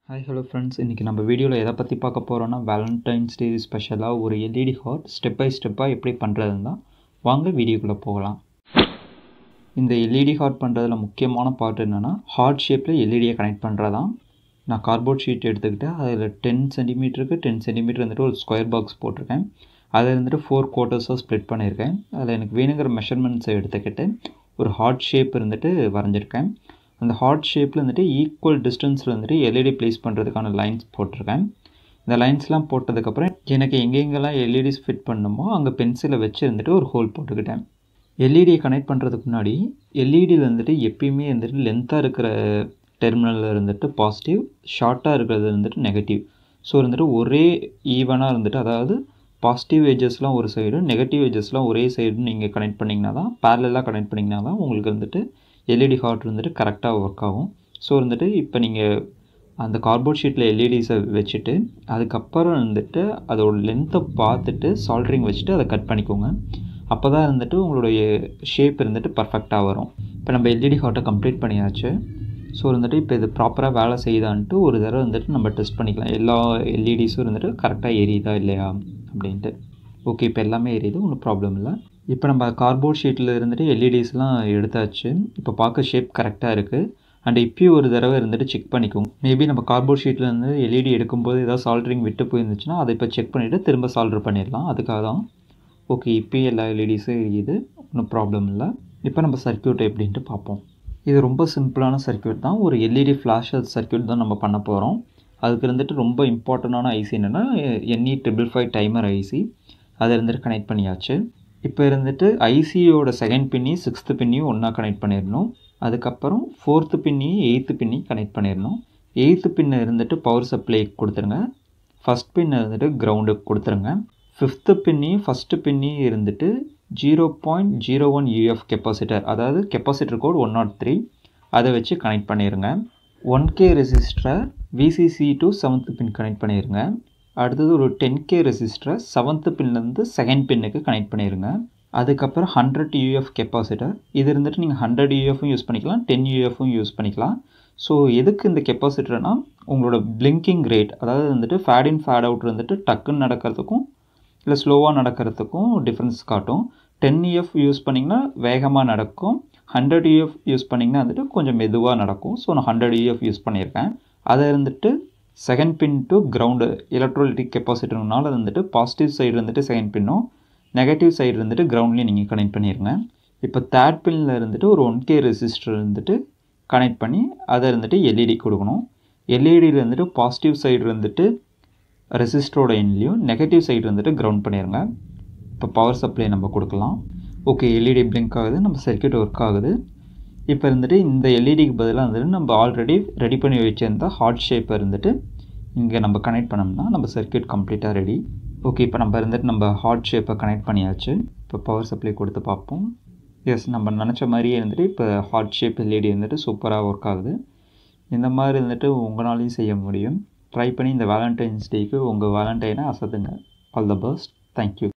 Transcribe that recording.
hi hello friends இன்றைக்கி நம்ம வீடியோவில் எதை பற்றி பார்க்க போகிறோன்னா வேலண்டைன்ஸ் டே ஸ்பெஷலாக ஒரு எல்இடி ஹாட் ஸ்டெப் பை ஸ்டெப்பாக எப்படி பண்ணுறதுன்னு தான் வாங்க வீடியோக்குள்ளே போகலாம் இந்த எல்இடி ஹாட் பண்ணுறதுல முக்கியமான பார்ட் என்னென்னா ஹார்ட் ஷேப்பில் எல்இடியை கனெக்ட் பண்ணுறதான் நான் கார்போர்ட் ஷீட் எடுத்துக்கிட்டு அதில் டென் சென்டிமீட்டருக்கு டென் சென்டிமீட்டர் வந்துட்டு ஒரு ஸ்கொயர் பாக்ஸ் போட்டிருக்கேன் அதை வந்துட்டு ஃபோர் குவார்ட்டர்ஸாக ஸ்ப்ளிட் பண்ணியிருக்கேன் அதில் எனக்கு வேணுங்கிற மெஷர்மெண்ட்ஸை எடுத்துக்கிட்டு ஒரு ஹார்ட் ஷேப் இருந்துட்டு வரைஞ்சிருக்கேன் அந்த ஹார்ட் ஷேப்பில் வந்துட்டு ஈக்குவல் டிஸ்டன்ஸில் வந்துட்டு எல்இடி ப்ளேஸ் பண்ணுறதுக்கான லைன்ஸ் போட்டிருக்கேன் இந்த லைன்ஸ்லாம் போட்டதுக்கப்புறம் எனக்கு எங்கெங்கெல்லாம் எல்இடிஸ் ஃபிட் பண்ணணுமோ அங்கே பென்சிலை வச்சு இருந்துட்டு ஒரு ஹோல் போட்டுக்கிட்டேன் எல்இடியை கனெக்ட் பண்ணுறதுக்கு முன்னாடி எல்இடியில் வந்துட்டு எப்பயுமே வந்துட்டு லென்த்தாக இருக்கிற டெர்மினலில் இருந்துட்டு பாசிட்டிவ் ஷார்ட்டாக இருக்கிறது வந்துட்டு நெகட்டிவ் ஸோ வந்துட்டு ஒரே ஈவனாக இருந்துட்டு அதாவது பாசிட்டிவ் ஏஜஸ்லாம் ஒரு சைடு நெகட்டிவ் ஏஜஸ்லாம் ஒரே சைடு நீங்கள் கனெக்ட் பண்ணிங்கன்னா தான் பேரலாக கனெக்ட் பண்ணிங்கன்னா தான் உங்களுக்கு வந்துட்டு எல்இடி ஹாட் வந்துட்டு கரெக்டாக ஒர்க் ஆகும் ஸோ வந்துட்டு இப்போ நீங்கள் அந்த கார்போர்ட் ஷீட்டில் எல்இடிஸை வச்சுட்டு அதுக்கப்புறம் வந்துட்டு அதோட லென்த்தை பார்த்துட்டு சால்ட்ரிங் வச்சுட்டு அதை கட் பண்ணிக்கோங்க அப்போ தான் இருந்துட்டு உங்களுடைய ஷேப் இருந்துட்டு பர்ஃபெக்டாக வரும் இப்போ நம்ம எல்இடி ஹாட்டை கம்ப்ளீட் பண்ணியாச்சு ஸோ வந்துட்டு இப்போ இது ப்ராப்பராக வேலை செய்யுதான்ட்டு ஒரு தடவை வந்துட்டு நம்ம டெஸ்ட் பண்ணிக்கலாம் எல்லா எல்இடிஸும் இருந்துட்டு கரெக்டாக எரியுதா இல்லையா அப்படின்ட்டு ஓகே இப்போ எல்லாமே எரியுது ஒன்றும் ப்ராப்ளம் இல்லை இப்போ நம்ம கார்போர்ட் ஷீட்டில் இருந்துட்டு எல்இடிஸ்லாம் எடுத்தாச்சு இப்போ பார்க்க ஷேப் கரெக்டாக இருக்குது அண்ட் இப்பயும் ஒரு தடவை இருந்துட்டு செக் பண்ணிக்கோங்க மேபி நம்ம கார்போர்ட் ஷீட்டில் இருந்து எல்இடி எடுக்கும்போது ஏதாவது சால்ட்ரிங் விட்டு போயிருந்துச்சுன்னா அதை இப்போ செக் பண்ணிவிட்டு திரும்ப சால்டர் பண்ணிடலாம் அதுக்காக தான் ஓகே இப்போயும் எல்லா எல்இடிஸும் எரியுது ஒன்றும் ப்ராப்ளம் இல்லை இப்போ நம்ம சர்க்கியூட் எப்படின்ட்டு பார்ப்போம் இது ரொம்ப சிம்பிளான சர்க்கியூட் தான் ஒரு எல்இடி ஃப்ளாஷர் சர்க்கியூட் தான் நம்ம பண்ண போகிறோம் அதுக்கு இருந்துட்டு ரொம்ப இம்பார்ட்டண்டான ஐசி என்னென்னா NE triple five timer IC அதை இருந்துட்டு கனெக்ட் பண்ணியாச்சு இப்போ இருந்துட்டு ஐசியோட செகண்ட் பின்னி சிக்ஸ்த்து பின்னியும் ஒன்றா கனெக்ட் பண்ணிடணும் அதுக்கப்புறம் ஃபோர்த்து பின்னியும் எயித்து பின்னியும் கனெக்ட் பண்ணிடணும் எயித்து பின்னை இருந்துட்டு பவர் சப்ளை கொடுத்துருங்க ஃபஸ்ட் பின்னை இருந்துட்டு கிரவுண்டுக்கு கொடுத்துருங்க ஃபிஃப்த்து பின்னி ஃபஸ்ட்டு பின்னி இருந்துட்டு zero point zero one uF capacitor அதாவது capacitor code one naught three அதை வச்சு கனெக்ட் பண்ணிடுங்க ஒன் கே ரெசிஸ்டரை VCC to seventh pin connect பண்ணிடுங்க அடுத்தது ஒரு டென் கே ரெசிஸ்டரை செவன்த்து பின்லேருந்து செகண்ட் பின்னுக்கு கனெக்ட் பண்ணிடுங்க அதுக்கப்புறம் ஹண்ட்ரட் யூஎஃப் கெப்பாசிட்டர் இது இருந்துட்டு நீங்கள் ஹண்ட்ரட் யூஎஃப்பும் யூஸ் பண்ணிக்கலாம் டென் யூஎஃப்பும் யூஸ் பண்ணிக்கலாம் ஸோ எதுக்கு இந்த கெப்பாசிட்டர்னா உங்களோட பிளிங்கிங் ரேட் அதாவது வந்துட்டு ஃபேட் இன் ஃபேட் அவுட் வந்துட்டு டக்குன்னு நடக்கிறதுக்கும் இல்லை ஸ்லோவாக நடக்கிறதுக்கும் டிஃப்ரென்ஸ் காட்டும் டென் இஎஃப் யூஸ் பண்ணிங்கன்னா வேகமாக நடக்கும் ஹண்ட்ரட் இஎஃப் யூஸ் பண்ணிங்கன்னா வந்துட்டு கொஞ்சம் மெதுவாக நடக்கும் ஸோ நான் ஹண்ட்ரட் இஎஃப் யூஸ் பண்ணியிருக்கேன் அதை இருந்துட்டு second pin to ground electrolytic கெப்பாசிட்டர்னால வந்துட்டு பாசிட்டிவ் சைடு வந்துட்டு செகண்ட் பின்னும் நெகட்டிவ் சைடு இருந்துட்டு கிரவுண்ட்லேயும் நீங்கள் கனெக்ட் பண்ணிடுங்க இப்போ தேர்ட் பின்னில் இருந்துட்டு ஒரு ஒன் கே ரெசிஸ்டர் இருந்துட்டு கனெக்ட் பண்ணி அதை இருந்துட்டு எல்இடி கொடுக்கணும் எல்இடியில் இருந்துட்டு பாசிட்டிவ் சைடு இருந்துட்டு ரெசிஸ்டரோட எண்ட்லேயும் நெகட்டிவ் சைடு வந்துட்டு கிரவுண்ட் பண்ணிடுங்க இப்போ பவர் சப்ளை நம்ம கொடுக்கலாம் ஓகே எல்இடி பிளிங்க் ஆகுது நம்ம சர்க்கியூட் ஒர்க் ஆகுது இப்போ இருந்துட்டு இந்த எல்இடிக்கு பதிலாக வந்துட்டு நம்ம ஆல்ரெடி ரெடி பண்ணி வச்சுருந்த ஹார்ட் ஷேப்பை இருந்துட்டு இங்கே நம்ம கனெக்ட் பண்ணோம்னா நம்ம சர்க்கியூட் கம்ப்ளீட்டாக ரெடி ஓகே இப்போ நம்ம இருந்துட்டு நம்ம ஹார்ட் ஷேப்பை கனெக்ட் பண்ணியாச்சு இப்போ பவர் சப்ளை கொடுத்து பார்ப்போம் எஸ் நம்ம நினச்ச மாதிரியே இருந்துட்டு இப்போ ஹார்ட் ஷேப் எல்இடி வந்துட்டு சூப்பராக ஒர்க் ஆகுது இந்த மாதிரி இருந்துட்டு உங்களாலையும் செய்ய முடியும் ட்ரை பண்ணி இந்த வேலண்டைன்ஸ் டேக்கு உங்கள் வேலண்டைனை அசத்துங்க ஆல் த பெஸ்ட் தேங்க்யூ